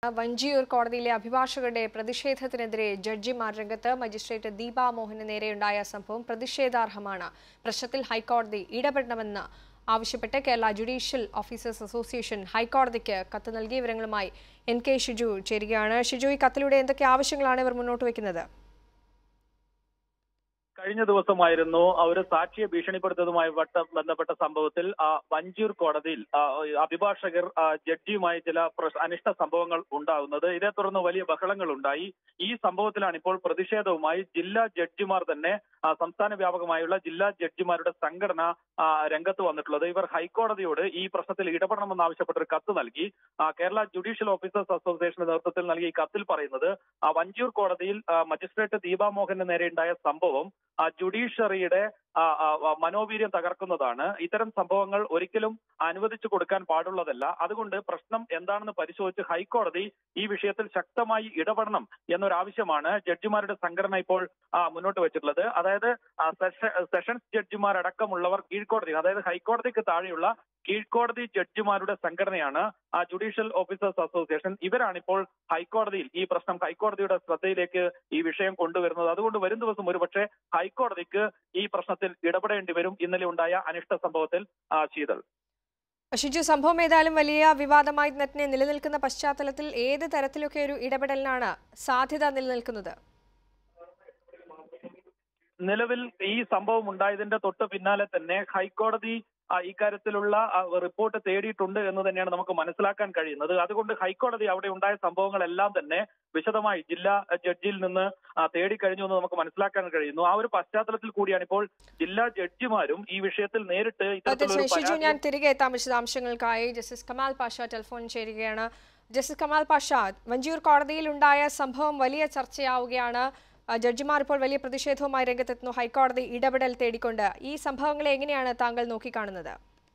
വഞ്ചിയൂർ കോടതിയിലെ അഭിഭാഷകരുടെ പ്രതിഷേധത്തിനെതിരെ ജഡ്ജിമാർ രംഗത്ത് മജിസ്ട്രേറ്റ് ദീപ മോഹന് നേരെയുണ്ടായ സംഭവം പ്രതിഷേധാർഹമാണ് പ്രശ്നത്തിൽ ഹൈക്കോടതി ഇടപെടണമെന്ന് ആവശ്യപ്പെട്ട് കേരള ജുഡീഷ്യൽ ഓഫീസേഴ്സ് അസോസിയേഷൻ ഹൈക്കോടതിക്ക് കത്ത് നൽകിയ വിവരങ്ങളുമായി എൻ കെ ഷിജു ചേരുകയാണ് ഷിജു ഈ കത്തിലൂടെ എന്തൊക്കെ ആവശ്യങ്ങളാണ് ഇവർ മുന്നോട്ട് വയ്ക്കുന്നത് കഴിഞ്ഞ ദിവസമായിരുന്നു അവർ സാക്ഷിയെ ഭീഷണിപ്പെടുത്തതുമായി വട്ട- ബന്ധപ്പെട്ട സംഭവത്തിൽ ആ, വഞ്ചൂർ കോടതിയിൽ ആ, അഭിഭാഷകർ ആ, ജഡ്ജിയുമായി ചില പ്രശ്- അനിഷ്ട സംഭവങ്ങൾ ഉണ്ടാകുന്നത് ഇതേ തുടർന്ന് വലിയ ബഹളങ്ങൾ ഉണ്ടായി ഈ സംഭവത്തിലാണ് ഇപ്പോൾ പ്രതിഷേധവുമായി ജില്ലാ ജഡ്ജിമാർ തന്നെ ആ, സംസ്ഥാന വ്യാപകമായുള്ള ജില്ലാ ജഡ്ജിമാരുടെ സംഘടന ആ, രംഗത്ത് വന്നിട്ടുള്ളത് ഇവർ ഹൈക്കോടതിയോട് ഈ പ്രശ്നത്തിൽ ഇടപെടണമെന്ന് ആവശ്യപ്പെട്ട ഒരു കത്ത് നൽകി ആ, കേരള ജുഡീഷ്യൽ ഓഫീസേഴ്സ് അസോസിയേഷന്റെ നേതൃത്വത്തിൽ നൽകിയ ഈ കത്തിൽ പറയുന്നത് ആ, വഞ്ചൂർ കോടതിയിൽ ആ, മജിസ്ട്രേറ്റ് ദീപാമോഹന് നേരെയുണ്ടായ സംഭവം ആ, ജുഡീഷ്യറിയുടെ ആ, ആ, ആ, മനോവീര്യം തകർക്കുന്നതാണ് ഇത്തരം സംഭവങ്ങൾ ഒരിക്കലും അനുവദിച്ചു കൊടുക്കാൻ പാടുള്ളതല്ല അതുകൊണ്ട് പ്രശ്നം എന്താണെന്ന് പരിശോധിച്ച് ഹൈക്കോടതി ഈ വിഷയത്തിൽ ശക്തമായി ഇടപെടണം എന്നൊരാവശ്യമാണ് ജഡ്ജിമാരുടെ സംഘടന ഇപ്പോൾ ആ, മുന്നോട്ട് വെച്ചിട്ടുള്ളത് അതായത് ആ, സെഷ- സെഷൻസ് ജഡ്ജിമാരടക്കമുള്ളവർ കീഴ്ക്കോടതി അതായത് ഹൈക്കോടതിക്ക് താഴെയുള്ള കീഴ്ക്കോടതി ജഡ്ജിമാരുടെ സംഘടനയാണ് ആ ജുഡീഷ്യൽ ഓഫീസേഴ്സ് അസോസിയേഷൻ ഇവരാണിപ്പോൾ ഹൈക്കോടതിയിൽ ഈ പ്രശ്നം ഹൈക്കോടതിയുടെ ശ്രദ്ധയിലേക്ക് ഈ വിഷയം കൊണ്ടുവരുന്നത് അതുകൊണ്ട് വരും ദിവസം ഒരുപക്ഷെ ഹൈക്കോടതിക്ക് ഈ പ്രശ്നത്തിൽ ഇടപെടേണ്ടി വരും ഇന്നലെ ഉണ്ടായ അനിഷ്ട സംഭവത്തിൽ ആ, ശീതൾ ഷിജു സംഭവം ഏതായാലും വലിയ വിവാദമായി തന്നെ നിലനിൽക്കുന്ന പശ്ചാത്തലത്തിൽ ഏത് തരത്തിലൊക്കെ ഒരു ഇടപെടലിനാണ് സാധ്യത നിലനിൽക്കുന്നത് നിലവിൽ ഈ സംഭവം ഉണ്ടായതിന്റെ തൊട്ട് പിന്നാലെ തന്നെ ഹൈക്കോടതി ആ, ഇക്കാര്യത്തിലുള്ള ആ, റിപ്പോർട്ട് തേടിയിട്ടുണ്ട് എന്ന് തന്നെയാണ് നമുക്ക് മനസ്സിലാക്കാൻ കഴിയുന്നത് അതുകൊണ്ട് ഹൈക്കോടതി അവിടെ ഉണ്ടായ സംഭവങ്ങളെല്ലാം തന്നെ വിശദമായി ജില്ലാ ജഡ്ജിയിൽ നിന്ന് ആ, തേടിക്കഴിഞ്ഞു എന്ന് നമുക്ക് മനസ്സിലാക്കാൻ കഴിയുന്നു ആ ഒരു പശ്ചാത്തലത്തിൽ കൂടിയാണ് ഇപ്പോൾ ജില്ലാ ജഡ്ജിമാരും ഈ വിഷയത്തിൽ നേരിട്ട് ഇത്തരത്തിലൊരു തീർച്ചയായും ഷിജു പരാതി ഞാൻ തിരികെ എത്താം വിശദാംശങ്ങൾക്കായി ജസ്റ്റിസ് കമാൽ പാഷ ടെലിഫോൺ ചേരുകയാണ് ജസ്റ്റിസ് കമാൽ പാഷ വഞ്ചിയൂർ കോടതിയിൽ ഉണ്ടായ സംഭവം വലിയ ചർച്ചയാവുകയാണ് ആ, ജഡ്ജിമാർ ഇപ്പോൾ വലിയ പ്രതിഷേധവുമായി രംഗത്തെത്തുന്നു ഹൈക്കോടതി ഇടപെടൽ തേടിക്കൊണ്ട് ഈ സംഭവങ്ങളെ എങ്ങനെയാണ് താങ്കൾ നോക്കിക്കാണുന്നത്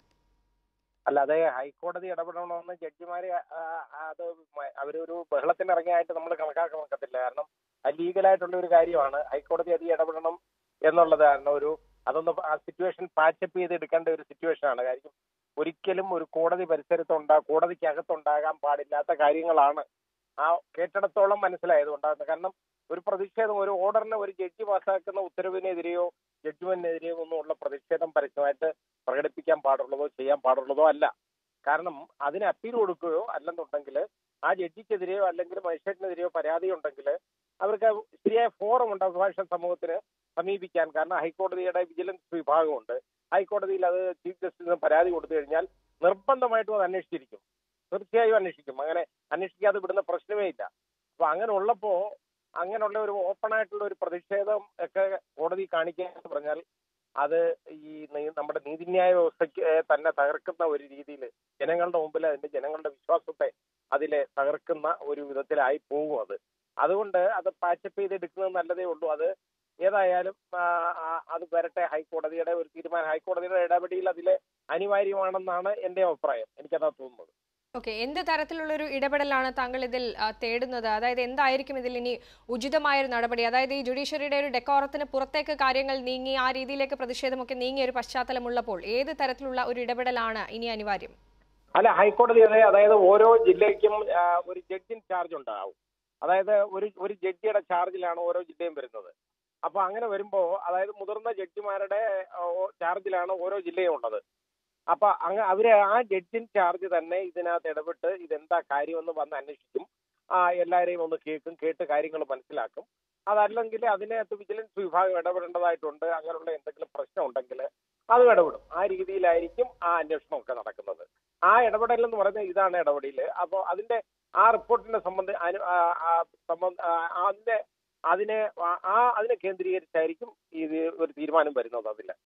അല്ലാതെ ഹൈക്കോടതി ഇടപെടണമെന്ന് ജഡ്ജിമാര് ആ, അത് മ- അവരൊരു ബഹളത്തിന് ഇറങ്ങിയായിട്ട് നമ്മൾ കണക്കാക്കാൻ ഒക്കത്തില്ല കാരണം അത് ലീഗലായിട്ടുള്ള ഒരു കാര്യമാണ് ഹൈക്കോടതി അത് ഇടപെടണം എന്നുള്ളത് കാരണം ഒരു അതൊന്ന് ആ സിറ്റുവേഷൻ പാച്ചപ്പ് ചെയ്ത് എടുക്കേണ്ട ഒരു സിറ്റുവേഷൻ ആണ് കാര്യം ഒരിക്കലും ഒരു കോടതി പരിസരത്തുണ്ടാ കോടതിക്കകത്തുണ്ടാകാൻ പാടില്ലാത്ത കാര്യങ്ങളാണ് ആ കേട്ടിടത്തോളം മനസ്സിലായത് ഉണ്ടാകുന്നത് കാരണം ഒരു പ്രതിഷേധം ഒരു ഓർഡറിന് ഒരു ജഡ്ജി പാസ്സാക്കുന്ന ഉത്തരവിനെതിരെയോ ജഡ്ജ്മെന്റിനെതിരെയോ ഒന്നും ഉള്ള പ്രതിഷേധം പരസ്യമായിട്ട് പ്രകടിപ്പിക്കാൻ പാടുള്ളതോ ചെയ്യാൻ പാടുള്ളതോ അല്ല കാരണം അതിന് അപ്പീൽ കൊടുക്കുകയോ അല്ലെന്നുണ്ടെങ്കിൽ ആ ജഡ്ജിക്കെതിരെയോ അല്ലെങ്കിൽ മജിസ്ട്രേറ്റിനെതിരെയോ പരാതി ഉണ്ടെങ്കിൽ അവർക്ക് ശരിയായ ഫോറം ഉണ്ട് അഭിഭാഷക സമൂഹത്തിന് സമീപിക്കാൻ കാരണം ഹൈക്കോടതിയുടെ വിജിലൻസ് വിഭാഗമുണ്ട് ഹൈക്കോടതിയിൽ അത് ചീഫ് ജസ്റ്റിസിന് പരാതി കൊടുത്തു കഴിഞ്ഞാൽ നിർബന്ധമായിട്ടും അത് അന്വേഷിച്ചിരിക്കും തീർച്ചയായും അന്വേഷിക്കും അങ്ങനെ അന്വേഷിക്കാതെ വിടുന്ന പ്രശ്നമേ ഇല്ല അപ്പൊ അങ്ങനെ ഉള്ളപ്പോ അങ്ങനെയുള്ള ഒരു ഓപ്പൺ ആയിട്ടുള്ള ഒരു പ്രതിഷേധം ഒക്കെ കോടതി കാണിക്കുക എന്ന് പറഞ്ഞാൽ അത് ഈ നി- നമ്മുടെ നീതിന്യായ വ്യവസ്ഥയ്ക്ക് തന്നെ തകർക്കുന്ന ഒരു രീതിയിൽ ജനങ്ങളുടെ മുമ്പിൽ അതിന്റെ ജനങ്ങളുടെ വിശ്വാസത്തെ അതിലെ തകർക്കുന്ന ഒരു വിധത്തിലായി പോകും അത് അതുകൊണ്ട് അത് പാച്ചപ്പ് ചെയ്തെടുക്കുന്നത് നല്ലതേ ഉള്ളൂ അത് ഏതായാലും ആ, ആ, അത് വരട്ടെ ഹൈക്കോടതിയുടെ ഒരു തീരുമാനം ഹൈക്കോടതിയുടെ ഇടപെടിയിൽ അതിലെ അനിവാര്യമാണെന്നാണ് എന്റെ അഭിപ്രായം എനിക്കതാ തോന്നുന്നത് ഓക്കെ എന്ത് തരത്തിലുള്ള ഒരു ഇടപെടലാണ് താങ്കൾ ഇതിൽ ആ, തേടുന്നത് അതായത് എന്തായിരിക്കും ഇതിൽ ഇനി ഉചിതമായ ഒരു നടപടി അതായത് ഈ ജുഡീഷ്യറിയുടെ ഒരു ഡെക്കോറത്തിന് പുറത്തേക്ക് കാര്യങ്ങൾ നീങ്ങി ആ രീതിയിലേക്ക് പ്രതിഷേധമൊക്കെ നീങ്ങിയ ഒരു പശ്ചാത്തലമുള്ളപ്പോൾ ഏത് തരത്തിലുള്ള ഒരു ഇടപെടലാണ് ഇനി അനിവാര്യം അല്ല ഹൈക്കോടതി അതെ അതായത് ഓരോ ജില്ലയ്ക്കും ആ, ഒരു ജഡ്ജിൻ ചാർജ് ഉണ്ടാവും അതായത് ഒരു ഒരു ജഡ്ജിയുടെ ചാർജിലാണ് ഓരോ ജില്ലയും വരുന്നത് അപ്പൊ അങ്ങനെ വരുമ്പോ അതായത് മുതിർന്ന ജഡ്ജിമാരുടെ ആ, ഓ- ചാർജിലാണ് ഓരോ ജില്ലയും ഉള്ളത് അപ്പൊ അങ്ങ് അവര് ആ ജഡ്ജിൻ ചാർജ് തന്നെ ഇതിനകത്ത് ഇടപെട്ട് ഇതെന്താ കാര്യമെന്ന് വന്ന് അന്വേഷിക്കും ആ എല്ലാവരെയും ഒന്ന് കേൾക്കും കേട്ട് കാര്യങ്ങൾ മനസ്സിലാക്കും അതല്ലെങ്കിൽ അതിനകത്ത് വിജിലൻസ് വിഭാഗം ഇടപെടേണ്ടതായിട്ടുണ്ട് അങ്ങനെയുള്ള എന്തെങ്കിലും പ്രശ്നം ഉണ്ടെങ്കിൽ അത് ഇടപെടും ആ രീതിയിലായിരിക്കും ആ അന്വേഷണമൊക്കെ നടക്കുന്നത് ആ ഇടപെടൽ എന്ന് പറയുന്നത് ഇതാണ് ഇടപെടൽ അപ്പോൾ അതിന്റെ ആ റിപ്പോർട്ടിനെ സംബന്ധി അനു- ആ, ആ, സംബന്ധ- ആ, അതിന്റെ അതിനെ ആ- ആ അതിനെ കേന്ദ്രീകരിച്ചായിരിക്കും ഇത് ഒരു തീരുമാനം വരുന്നത് അതിൽ